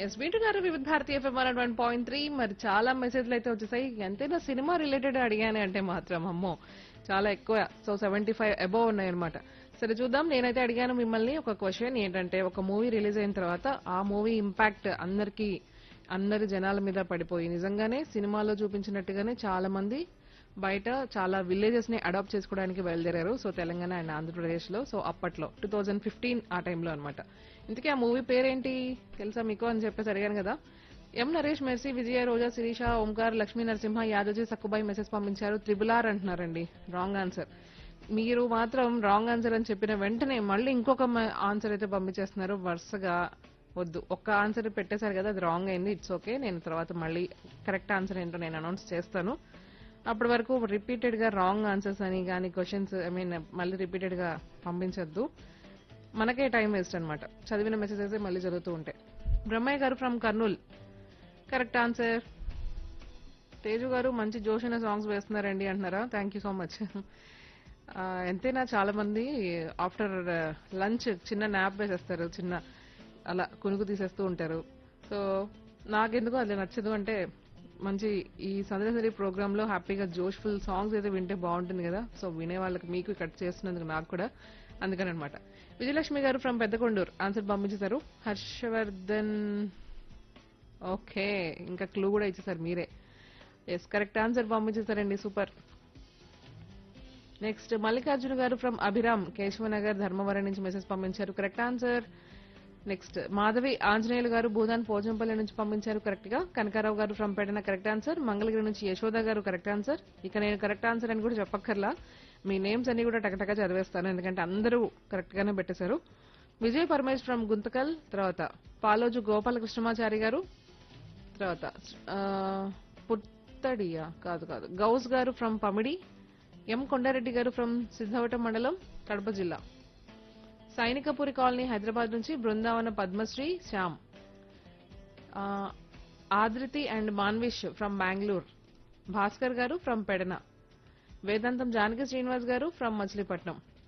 yes వింటున్నారు Vividh Bharati FM one one point three మరి చాలా మెసేజ్లు అయితే వచ్చేసాయి ఎంతైనా సినిమా రిలేటెడ్ అడిగాను అంటే మాత్రం అమ్మో చాలా ఎక్కువ సో సెవెంటీ ఫైవ్ అబోవ్ ఉన్నాయన్నమాట సరే చూద్దాం నేనైతే అడిగాను మిమ్మల్ని ఒక క్వశ్చన్ ఏంటంటే ఒక మూవీ రిలీజ్ అయిన తర్వాత ఆ మూవీ ఇంపాక్ట్ అందరికీ అందరి జనాల మీద పడిపోయి నిజంగానే సినిమాలో చూపించినట్టుగానే చాలా మంది బయట చాలా విలేజెస్ ని అడాప్ట్ చేసుకోవడానికి బయలుదేరారు సో తెలంగాణ అండ్ ఆంధ్రప్రదేశ్ లో సో అప్పట్లో టూ థౌజండ్ ఫిఫ్టీన్ ఆ టైంలో అనమాట ఇంతకీ ఆ మూవీ పేరేంటి తెలుసా మీకు అని చెప్పేసి అడిగాను కదా M Naresh Mercy Vijaya Roja Sirisha Omkar Lakshmi Narasimha Yadavji Sakkubai message పంపించారు త్రిబుల్ ఆర్ అంటున్నారండి రాంగ్ ఆన్సర్ మీరు మాత్రం రాంగ్ ఆన్సర్ అని చెప్పిన వెంటనే మళ్ళీ ఇంకొక ఆన్సర్ అయితే పంపించేస్తున్నారు వరుసగా వద్దు ఒక్క ఆన్సర్ పెట్టేశారు కదా అది రాంగ్ అయింది ఇట్స్ ఓకే నేను తర్వాత మళ్ళీ కరెక్ట్ ఆన్సర్ ఏంటో నేను అనౌన్స్ చేస్తాను అప్పటి వరకు రిపీటెడ్ గా రాంగ్ ఆన్సర్స్ అని కానీ క్వశ్చన్స్ ఐ మీన్ మళ్ళీ రిపీటెడ్ గా పంపించొద్దు మనకే టైం వేస్ట్ అనమాట చదివిన మెసేజెస్ మళ్ళీ చదువుతూ ఉంటాయి బ్రహ్మయ్య గారు from Kurnool correct answer Teju గారు మంచి జోష్ అనే సాంగ్స్ వేస్తున్నారండి అంటున్నారా థ్యాంక్ యూ సో మచ్ ఎంతైనా చాలా మంది ఆఫ్టర్ లంచ్ చిన్న నాప్ వేసేస్తారు చిన్న అలా కునుకు తీసేస్తూ ఉంటారు సో నాకెందుకు అది నచ్చదు అంటే మంచి ఈ సందర్శరి ప్రోగ్రామ్ లో హ్యాపీగా జోష్ఫుల్ సాంగ్స్ అయితే వింటే బాగుంటుంది కదా సో వినే వాళ్ళకి మీకు కట్ చేస్తున్నందుకు నాకు కూడా అందుకని అనమాట విజయలక్ష్మి గారు ఫ్రమ్ పెద్దకొండూరు ఆన్సర్ పంపించేశారు హర్షవర్ధన్ ఓకే ఇంకా క్లూ కూడా ఇచ్చేసారు మీరే ఎస్ కరెక్ట్ ఆన్సర్ పంపించేశారండి సూపర్ నెక్స్ట్ మల్లికార్జున గారు ఫ్రమ్ అభిరామ్ కేశవనగర్ ధర్మవరం నుంచి మెసేజ్ పంపించారు correct answer next Madhavi Anjaneyulu గారు భూదాన్ పోజంపల్లి నుంచి పంపించారు కరెక్ట్ గా కనకారావు గారు from Pedana correct answer Mangalagiri నుంచి యశోద గారు కరెక్ట్ ఆన్సర్ ఇక నేను కరెక్ట్ ఆన్సర్ అని కూడా చెప్పక్కర్లా మీ నేమ్స్ అన్ని కూడా టకటక చదివేస్తాను ఎందుకంటే అందరూ కరెక్ట్ గానే పెట్టేశారు విజయ్ పరమేష్ ఫ్రమ్ గుంతకల్ తర్వాత పాలోజు గోపాలకృష్ణమాచారి గారు తర్వాత ఆ, పుత్తడియా కాదు కాదు గౌస్ గారు ఫ్రమ్ పమిడి ఎం కొండారెడ్డి గారు ఫ్రమ్ సిద్ధవటం మండలం కడప జిల్లా సైనికపురి కాలనీ హైదరాబాద్ నుంచి బృందావన పద్మశ్రీ శ్యామ్ ఆ, ఆదృతి అండ్ మాన్విష్ ఫ్రమ్ బెంగళూరు భాస్కర్ గారు ఫ్రమ్ పెడన వేదాంతం జానకి శ్రీనివాస్ గారు ఫ్రమ్ మచిలీపట్నం